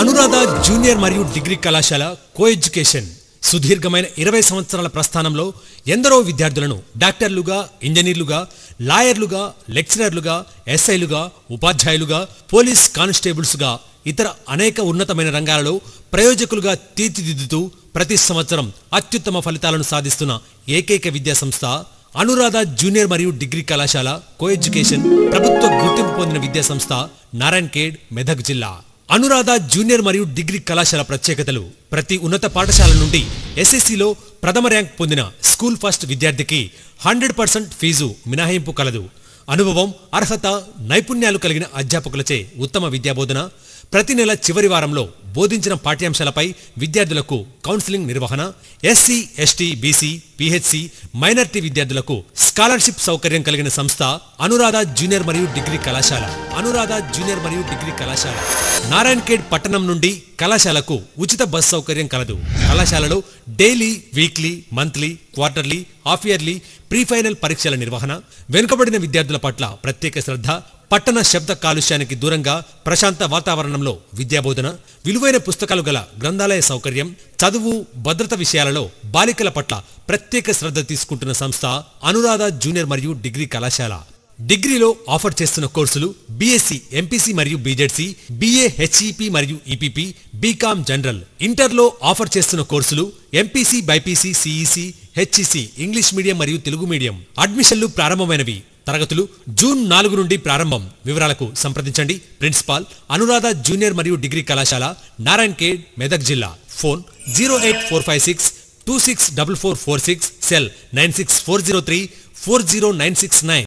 Anuradha junior మరియు degree కళాశాల co education సుదీర్ఘమైన ఇరవై సంవత్సరాల ప్రస్థానంలో ఎందరో విద్యార్థులను డాక్టర్లుగా ఇంజనీర్లుగా లాయర్లుగా లెక్చరర్లుగా ఎస్ఐలుగా ఉపాధ్యాయులుగా పోలీస్ కానిస్టేబుల్స్గా ఇతర అనేక ఉన్నతమైన రంగాలలో ప్రయోజకులుగా తీర్చిదిద్దుతూ ప్రతి సంవత్సరం అత్యుత్తమ ఫలితాలను సాధిస్తున్న ఏకైక విద్యా సంస్థ అనురాధ జూనియర్ మరియు డిగ్రీ కళాశాల కో ఎడ్యుకేషన్ ప్రభుత్వ గుర్తింపు పొందిన విద్యా సంస్థ నారాయణ్ ఖేడ్ మెదక్ జిల్లా అనురాధ జూనియర్ మరియు డిగ్రీ కళాశాల ప్రత్యేకతలు ప్రతి ఉన్నత పాఠశాల నుండి ఎస్ఎస్సిలో ప్రథమ ర్యాంక్ పొందిన స్కూల్ ఫస్ట్ విద్యార్థికి హండ్రెడ్ పర్సెంట్ ఫీజు మినహాయింపు కలదు అనుభవం అర్హత నైపుణ్యాలు కలిగిన అధ్యాపకులచే ఉత్తమ విద్యాబోధన ప్రతి నెల చివరి వారంలో బోధించిన పాఠ్యాంశాలపై విద్యార్థులకు కౌన్సిలింగ్ నిర్వహణ SC ST BC PHC minority విద్యార్థులకు స్కాలర్షిప్ సౌకర్యం కలిగిన సంస్థ అనురాధ జూనియర్ మరియు డిగ్రీ కళాశాల అనురాధ జూనియర్ మరియు డిగ్రీ కళాశాల నారాయణ్ ఖేడ్ పట్టణం నుండి కళాశాలకు ఉచిత బస్ సౌకర్యం కలదు కళాశాలలో daily weekly monthly quarterly half yearly pre final పరీక్షల నిర్వహణ వెనుకబడిన విద్యార్థుల పట్ల ప్రత్యేక శ్రద్ధ పట్టణ శబ్ద కాలుష్యానికి దూరంగా ప్రశాంత వాతావరణంలో విద్యాబోధన విలువైన పుస్తకాలు గల గ్రంథాలయ సౌకర్యం చదువు భద్రత విషయాలలో బాలికల పట్ల ప్రత్యేక శ్రద్ధ తీసుకుంటున్న సంస్థ అనురాధ జూనియర్ మరియు డిగ్రీ కళాశాల డిగ్రీలో ఆఫర్ చేస్తున్న కోర్సులు బీఎస్సీ ఎంపీసీ మరియు బీజెడ్సీ బీఏ హెచ్ఈపీ మరియు ఈపీపీ బీకామ్ జనరల్ ఇంటర్లో ఆఫర్ చేస్తున్న కోర్సులు MPC BiPC CEC HEC English medium మరియు తెలుగు మీడియం అడ్మిషన్లు ప్రారంభమైనవి తరగతులు జూన్ నాలుగు నుండి ప్రారంభం వివరాలకు సంప్రదించండి ప్రిన్సిపాల్ అనురాధ జూనియర్ మరియు డిగ్రీ కళాశాల నారాయణ్ ఖేడ్ మెదక్ జిల్లా phone zero eight four five six two six double four four six cell nine six four zero three four zero nine six nine